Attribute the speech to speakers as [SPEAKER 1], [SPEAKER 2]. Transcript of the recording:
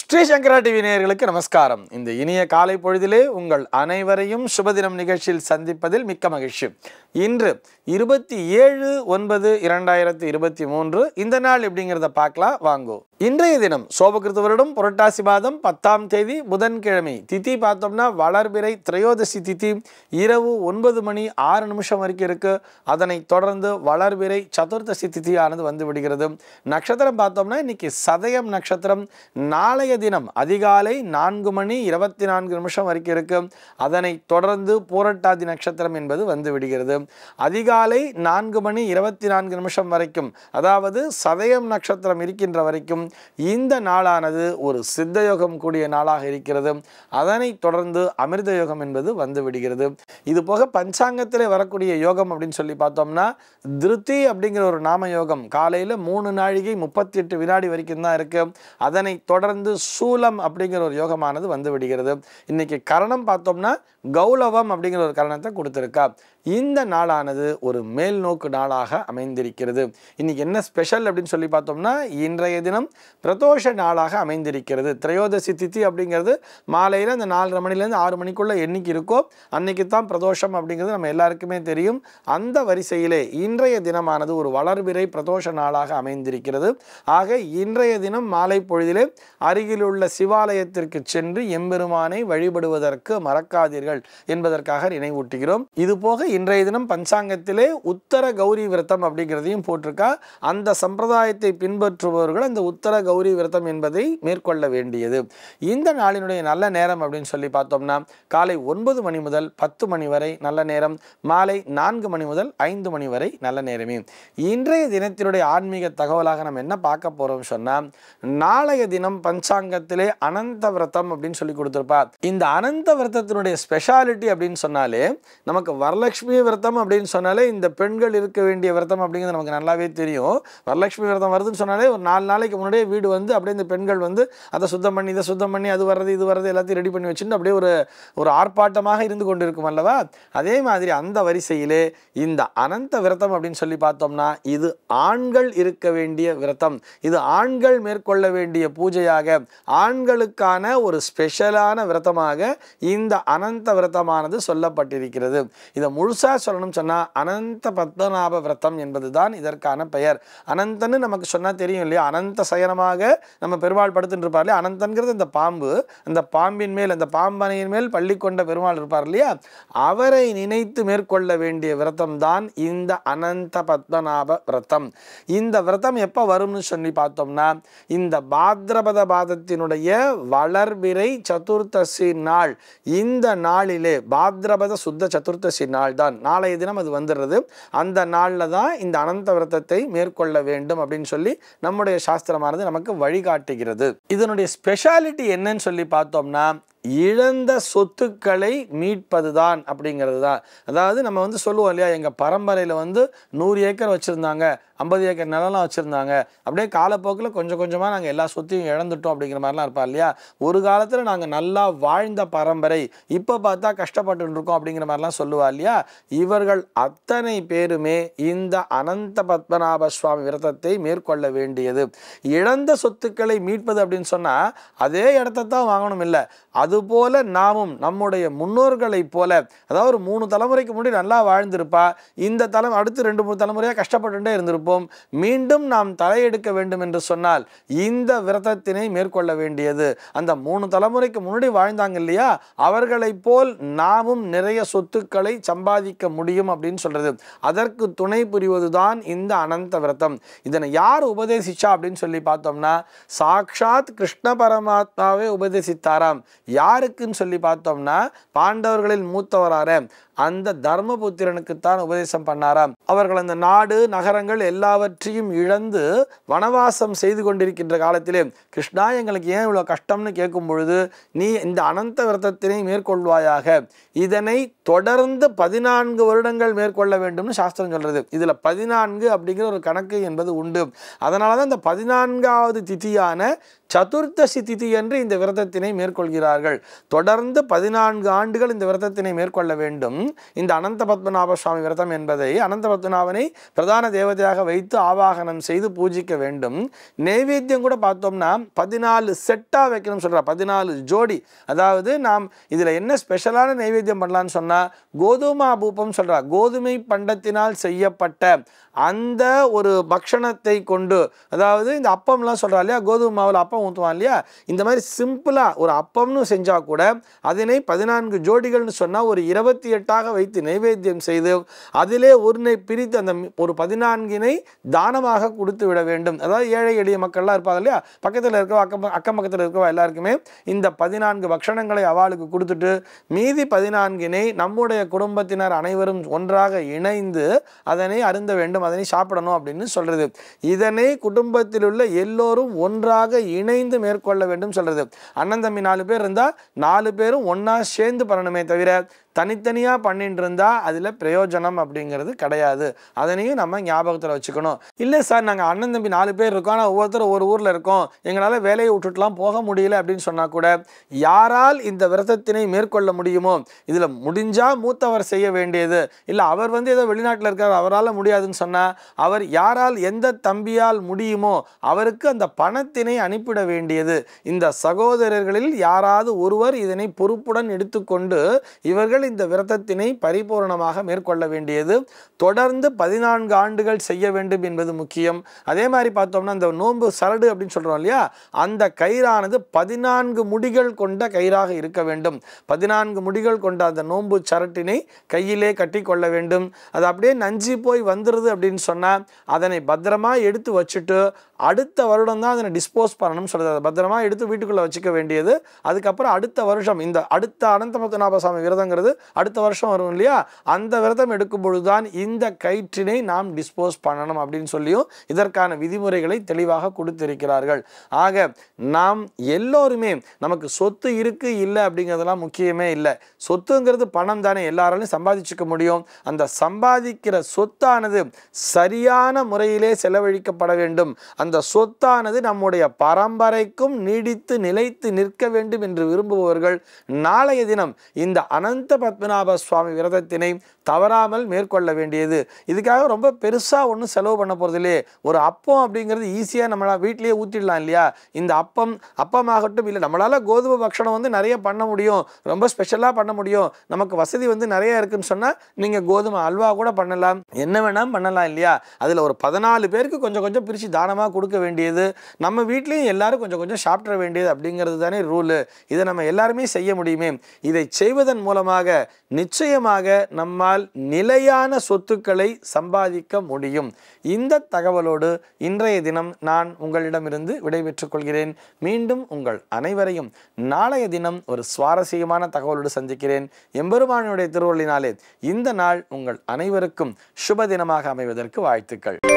[SPEAKER 1] ஸ்ரீ சங்கரா TV நேயர்களுக்கு நமஸ்காரம் இந்த இனிய காலை பொழுதிலே உங்கள் அனைவரையும் சுபதினம் நிகழ்ச்சியில் சந்திப்பதில் மிக்க மகிழ்ச்சி இன்று இருபத்தி ஏழு ஒன்பது இரண்டாயிரத்தி இருபத்தி மூன்று இந்த நாள் எப்படிங்கிறத பார்க்கலாம் வாங்கோ இன்றைய தினம் சோபகிருத்த வருடம் புரட்டாசி மாதம் பத்தாம் தேதி புதன்கிழமை திதி பார்த்தோம்னா வளர்பிறை திரையோதசி திதி இரவு ஒன்பது மணி ஆறு நிமிஷம் வரைக்கும் இருக்கு அதனைத் தொடர்ந்து வளர்பிறை சதுர்தசி திதியானது வந்து விடுகிறது நட்சத்திரம் பார்த்தோம்னா இன்னைக்கு சதயம் நட்சத்திரம் நாளைய தினம் அதிகாலை நான்கு மணி இருபத்தி நான்கு நிமிஷம் வரைக்கும் இருக்கு அதனைத் தொடர்ந்து பூரட்டாதி நட்சத்திரம் என்பது வந்து விடுகிறது அதிகாலை நான்கு மணி இருபத்தி நான்கு நிமிஷம் வரைக்கும் அதாவது சதயம் நட்சத்திரம் இருக்கின்ற வரைக்கும் இந்த நாளானது ஒரு சித்த யோகம் கூடிய நாளாக இருக்கிறது அதனைத் தொடர்ந்து அமிர்த யோகம் என்பது வந்து விடுகிறது இது போக பஞ்சாங்கத்திலே வரக்கூடிய யோகம் அப்படின்னு சொல்லி பார்த்தோம்னா திருத்தி அப்படிங்கிற ஒரு நாம யோகம் காலையில் மூணு நாழிகை முப்பத்தி எட்டு வினாடி வரைக்கும் தான் இருக்கு அதனைத் தொடர்ந்து சூலம் அப்படிங்கிற ஒரு யோகமானது வந்து விடுகிறது இன்னைக்கு கரணம் பார்த்தோம்னா கௌலவம் அப்படிங்கிற ஒரு கரணத்தை கொடுத்துருக்கா இந்த நாளானது ஒரு மேல் நோக்கு நாளாக அமைந்திருக்கிறது இன்னைக்கு என்ன ஸ்பெஷல் அப்படின்னு சொல்லி பார்த்தோம்னா இன்றைய தினம் பிரதோஷ நாளாக அமைந்திருக்கிறது திரையோதசி திதி அப்படிங்கிறது மாலையில் அந்த நாலரை மணிலேருந்து ஆறு மணிக்குள்ள என்னைக்கு இருக்கோ அன்னைக்கு தான் பிரதோஷம் அப்படிங்கிறது நம்ம எல்லாருக்குமே தெரியும் அந்த வரிசையிலே இன்றைய தினமானது ஒரு வளர்பிறை பிரதோஷ நாளாக அமைந்திருக்கிறது ஆக இன்றைய தினம் மாலை பொழுதிலே அருகிலுள்ள சிவாலயத்திற்கு சென்று எம்பெருமானை வழிபடுவதற்கு மறக்காதீர்கள் என்பதற்காக நினைவூட்டுகிறோம் இது போக இன்றைய தினம் பஞ்சாங்கத்திலே உத்தர கௌரி விரதம் அப்படிங்கிறதையும் போட்டிருக்கா அந்த சம்பிரதாயத்தை பின்பற்றுபவர்கள் அந்த உத்தர கௌரி விரதம் என்பதை மேற்கொள்ள வேண்டியது இந்த நாளினுடைய நல்ல நேரம் அப்படின்னு சொல்லி பார்த்தோம்னா காலை ஒன்பது மணி முதல் பத்து மணி வரை நல்ல நேரம் மாலை நான்கு மணி முதல் ஐந்து மணி வரை நல்ல நேரமே இன்றைய தினத்தினுடைய ஆன்மீக தகவலாக நம்ம என்ன பார்க்க போறோம் சொன்னா நாளைய தினம் பஞ்சாங்கத்திலே அனந்த விரதம் அப்படின்னு சொல்லி கொடுத்துருப்பா இந்த அனந்த விரதத்தினுடைய ஸ்பெஷாலிட்டி அப்படின்னு சொன்னாலே நமக்கு வரலட்சுமி விரதம் அப்படின்னு சொன்னாலே இந்த பெண்கள் இருக்க வேண்டிய விரதம் அப்படிங்கிறது நமக்கு நல்லாவே தெரியும் வரலட்சுமி விரதம் வருதுன்னு சொன்னாலே ஒரு நாலு நாளைக்கு முன்னாடியே வீடு வந்து அப்படியே இந்த பெண்கள் வந்து அதை சுத்தம் பண்ணி இதை சுத்தம் பண்ணி அது வர்றது இது வர்றது எல்லாத்தையும் ரெடி பண்ணி வச்சுட்டு அப்படியே ஒரு ஒரு ஆர்ப்பாட்டமாக இருந்து கொண்டு இருக்கும் அல்லவா அதே மாதிரி அந்த வரிசையிலே இந்த அனந்த விரதம் அப்படின்னு சொல்லி பார்த்தோம்னா இது ஆண்கள் இருக்க வேண்டிய விரதம் இது ஆண்கள் மேற்கொள்ள வேண்டிய பூஜையாக ஆண்களுக்கான ஒரு ஸ்பெஷலான விரதமாக இந்த அனந்த விரதமானது சொல்லப்பட்டிருக்கிறது இதை முழுசா சொல்லணும் சொன்னா அனந்த பத்மநாப விரதம் என்பதுதான் இதற்கான பெயர் அனந்தன்னு நமக்கு சொன்னா தெரியும் இல்லையா அனந்த சயனமாக நம்ம பெருமாள் படுத்துட்டு இருப்பார் இல்லையா அனந்தன்கிறது இந்த பாம்பு அந்த பாம்பின் மேல் அந்த பாம்பனையின் மேல் பள்ளி கொண்ட பெருமாள் இருப்பார் இல்லையா அவரை நினைத்து மேற்கொள்ள வேண்டிய விரதம் தான் இந்த அனந்த பத்மநாப விரதம் இந்த விரதம் எப்போ வரும்னு சொல்லி பார்த்தோம்னா இந்த பாத்ரபத பாதத்தினுடைய வளர்பிறை சதுர்த்தசி நாள் இந்த நாளிலே பாத்ரபத சுத்த சதுர்த்தசி நாள் தான் நாளைய தினம் அது வந்துடுறது அந்த நாளில் தான் இந்த அனந்த விரதத்தை மேற்கொள்ள வேண்டும் அப்படின்னு சொல்லி நம்முடைய சாஸ்திரமானது நமக்கு வழிகாட்டுகிறது இதனுடைய ஸ்பெஷாலிட்டி என்னன்னு சொல்லி பார்த்தோம்னா இழந்த சொத்துக்களை மீட்பது தான் அப்படிங்கிறது தான் அதாவது நம்ம வந்து சொல்லுவோம் இல்லையா எங்கள் பரம்பரையில் வந்து நூறு ஏக்கர் வச்சுருந்தாங்க ஐம்பது ஏக்கர் நிலம்லாம் வச்சுருந்தாங்க அப்படியே காலப்போக்கில் கொஞ்சம் கொஞ்சமாக நாங்கள் எல்லா சொத்தையும் இழந்துட்டோம் அப்படிங்கிற மாதிரிலாம் இருப்பா இல்லையா ஒரு காலத்தில் நாங்கள் நல்லா வாழ்ந்த பரம்பரை இப்போ பார்த்தா கஷ்டப்பட்டு இருக்கோம் அப்படிங்கிற மாதிரிலாம் சொல்லுவா இல்லையா இவர்கள் அத்தனை பேருமே இந்த அனந்த பத்மநாப சுவாமி விரதத்தை மேற்கொள்ள வேண்டியது இழந்த சொத்துக்களை மீட்பது அப்படின்னு சொன்னால் அதே இடத்த தான் வாங்கணும் இல்லை அதுபோல நாமும் நம்முடைய முன்னோர்களைப் போல அதாவது ஒரு மூணு தலைமுறைக்கு முன்னாடி நல்லா வாழ்ந்திருப்பா இந்த தலை அடுத்து ரெண்டு மூணு தலைமுறையாக கஷ்டப்பட்டுட்டே இருந்திருப்போம் மீண்டும் நாம் தலையெடுக்க வேண்டும் என்று சொன்னால் இந்த விரதத்தினை மேற்கொள்ள வேண்டியது அந்த மூணு தலைமுறைக்கு முன்னாடி வாழ்ந்தாங்க இல்லையா அவர்களைப் போல் நாமும் நிறைய சொத்துக்களை சம்பாதிக்க முடியும் அப்படின்னு சொல்றது அதற்கு துணை புரிவதுதான் இந்த அனந்த விரதம் இதனை யார் உபதேசிச்சா அப்படின்னு சொல்லி பார்த்தோம்னா சாக்ஷாத் கிருஷ்ண பரமாத்மாவே உபதேசித்தாராம் யாருக்குன்னு சொல்லி பார்த்தோம்னா பாண்டவர்களில் மூத்தவரார அந்த தர்மபுத்திரனுக்குத்தான் உபதேசம் பண்ணாராம் அவர்கள் அந்த நாடு நகரங்கள் எல்லாவற்றையும் இழந்து வனவாசம் செய்து கொண்டிருக்கின்ற காலத்திலே கிருஷ்ணா எங்களுக்கு ஏன் இவ்வளோ கஷ்டம்னு கேட்கும் பொழுது நீ இந்த அனந்த விரதத்தினை மேற்கொள்வாயாக இதனை தொடர்ந்து பதினான்கு வருடங்கள் மேற்கொள்ள வேண்டும்னு சாஸ்திரம் சொல்றது இதுல பதினான்கு அப்படிங்கிற ஒரு கணக்கு என்பது உண்டு அதனால தான் இந்த பதினான்காவது திதியான சதுர்த்தசி திதி என்று இந்த விரதத்தினை மேற்கொள்கிறார்கள் தொடர்ந்து பதினான்கு ஆண்டுகள் இந்த விரதத்தினை மேற்கொள்ள வேண்டும் இந்த அனந்த பத்மநாப சுவாமி விரதம் என்பதை அனந்த பத்மநாபனை பிரதான தேவதையாக வைத்து ஆவாகனம் செய்து பூஜிக்க வேண்டும் நைவேத்தியம் கூட பார்த்தோம்னா பதினாலு செட்டாக வைக்கணும்னு சொல்கிறா பதினாலு ஜோடி அதாவது நாம் இதில் என்ன ஸ்பெஷலான நைவேத்தியம் பண்ணலான்னு சொன்னால் கோதுமா பூப்பம் சொல்கிறா கோதுமை பண்டத்தினால் செய்யப்பட்ட அந்த ஒரு பக்ஷணத்தை கொண்டு அதாவது இந்த அப்பம்லாம் சொல்கிறா இல்லையா கோதுமை மாவில் அப்பம் ஊற்றுவான் இல்லையா இந்த மாதிரி சிம்பிளாக ஒரு அப்பம்னு செஞ்சால் கூட அதனை பதினான்கு ஜோடிகள்னு சொன்னால் ஒரு இருபத்தி எட்டாக வைத்து நைவேத்தியம் செய்து அதிலே ஒருனை பிரித்து அந்த மி- ஒரு பதினான்கினை தானமாக கொடுத்து விட வேண்டும் அதாவது ஏழை எளிய மக்கள்லாம் இருப்பாங்க இல்லையா பக்கத்தில் இருக்கவா அக்கம் ப- அக்கம் பக்கத்தில் இருக்கவா எல்லாருக்குமே இந்த பதினான்கு பக்ஷணங்களை அவளுக்கு கொடுத்துட்டு மீதி பதினான்கினை நம்முடைய குடும்பத்தினர் அனைவரும் ஒன்றாக இணைந்து அதனை அருந்த வேண்டும் அதனை சாப்பிடணும் அப்படின்னு சொல்றது இதனை குடும்பத்தில் உள்ள எல்லோரும் ஒன்றாக இணைந்து மேற்கொள்ள வேண்டும் சொல்றது அண்ணன் தம்பி நாலு பேர் இருந்தா நாலு பேரும் ஒண்ணா சேர்ந்து பண்ணணுமே தவிர தனித்தனியாக பண்ணிட்டு இருந்தா அதில் பிரயோஜனம் அப்படிங்கிறது கிடையாது அதனையும் நம்ம ஞாபகத்தில் வச்சுக்கணும் இல்லை சார் நாங்கள் அண்ணன் தம்பி நாலு பேர் இருக்கோம் ஆனால் ஒவ்வொருத்தரும் ஒரு ஊரில் இருக்கோம் எங்களால் வேலையை விட்டுட்டுலாம் போக முடியல அப்படின்னு சொன்னால் கூட யாரால் இந்த விரதத்தினை மேற்கொள்ள முடியுமோ இதில் முடிஞ்சால் மூத்தவர் செய்ய வேண்டியது இல்லை அவர் வந்து ஏதோ வெளிநாட்டில் இருக்கார் அவரால் முடியாதுன்னு சொன்னால் அவர் யாரால் எந்த தம்பியால் முடியுமோ அவருக்கு அந்த பணத்தினை அனுப்பிட வேண்டியது இந்த சகோதரர்களில் யாராவது ஒருவர் இதனை பொறுப்புடன் எடுத்துக்கொண்டு இவர்கள் இந்த விரதத்தினை பரிபூரணமாக மேற்கொள்ள வேண்டியது தொடர்ந்து பதினான்கு ஆண்டுகள் செய்ய வேண்டும் என்பது முக்கியம் அதே மாதிரி பார்த்தோம்னா இந்த நோன்பு சரடு அப்படின்னு சொல்றோம் இல்லையா அந்த கயிறானது பதினான்கு முடிகள் கொண்ட கயிறாக இருக்க வேண்டும் பதினான்கு முடிகள் கொண்ட அந்த நோன்பு சரட்டினை கையிலே கட்டி கொள்ள வேண்டும் அது அப்படியே நஞ்சி போய் வந்துடுது அப்படின்னு சொன்னால் அதனை பத்திரமா எடுத்து வச்சுட்டு அடுத்த வருடம் தான் அதனை டிஸ்போஸ் பண்ணணும்னு சொல்றது அதை பத்திரமா எடுத்து வீட்டுக்குள்ளே வச்சுக்க வேண்டியது அதுக்கப்புறம் அடுத்த வருஷம் இந்த அடுத்த அனந்த பத்மநாப சாமி விரதங்கிறது அடுத்த வருஷம் வரும் இல்லையா அந்த விரதம் எடுக்கும் பொழுதுதான் இந்த கயிற்றினை நாம் டிஸ்போஸ் பண்ணணும் அப்படின்னு சொல்லியும் இதற்கான விதிமுறைகளை தெளிவாக கொடுத்திருக்கிறார்கள் ஆக நாம் எல்லோருமே நமக்கு சொத்து இருக்கு இல்லை அப்படிங்கிறதெல்லாம் முக்கியமே இல்லை சொத்துங்கிறது பணம் தானே எல்லாராலையும் சம்பாதிச்சுக்க முடியும் அந்த சம்பாதிக்கிற சொத்தானது சரியான முறையிலே செலவழிக்கப்பட வேண்டும் அந்த சொத்தானது நம்முடைய பரம்பரைக்கும் நீடித்து நிலைத்து நிற்க வேண்டும் என்று விரும்புபவர்கள் நாளைய தினம் இந்த அனந்த பத்மநாப சுவாமி விரதத்தினை தவறாமல் மேற்கொள்ள வேண்டியது இதுக்காக ரொம்ப பெருசாக ஒன்றும் செலவு பண்ண போகிறதில்லே ஒரு அப்பம் அப்படிங்கிறது ஈஸியாக நம்மளா வீட்டிலேயே ஊற்றிடலாம் இல்லையா இந்த அப்பம் அப்பமாகட்டும் இல்லை நம்மளால் கோதுமை பக்ஷணம் வந்து நிறைய பண்ண முடியும் ரொம்ப ஸ்பெஷலாக பண்ண முடியும் நமக்கு வசதி வந்து நிறைய இருக்குன்னு சொன்னால் நீங்கள் கோதுமை அல்வா கூட பண்ணலாம் என்ன வேணாலும் பண்ணலாம் இல்லையா அதில் ஒரு பதினாலு பேருக்கு கொஞ்சம் கொஞ்சம் பிரித்து தானமாக கொடுக்க வேண்டியது நம்ம வீட்லேயும் எல்லாரும் கொஞ்சம் கொஞ்சம் சாப்பிட வேண்டியது அப்படிங்கிறது தானே ரூலு இதை நம்ம எல்லாருமே செய்ய முடியுமே இதை செய்வதன் மூலமாக நிச்சயமாக நம்மால் நிலையான சொத்துக்களை சம்பாதிக்க முடியும் இந்த தகவலோடு இன்றைய தினம் நான் உங்களிடமிருந்து விடைபெற்றுக் கொள்கிறேன் மீண்டும் உங்கள் அனைவரையும் நாளைய தினம் ஒரு சுவாரஸ்யமான தகவலோடு சந்திக்கிறேன் எம்பெருமானுடைய திருவள்ளினாலே இந்த நாள் உங்கள் அனைவருக்கும் சுப தினமாக அமைவதற்கு வாழ்த்துக்கள்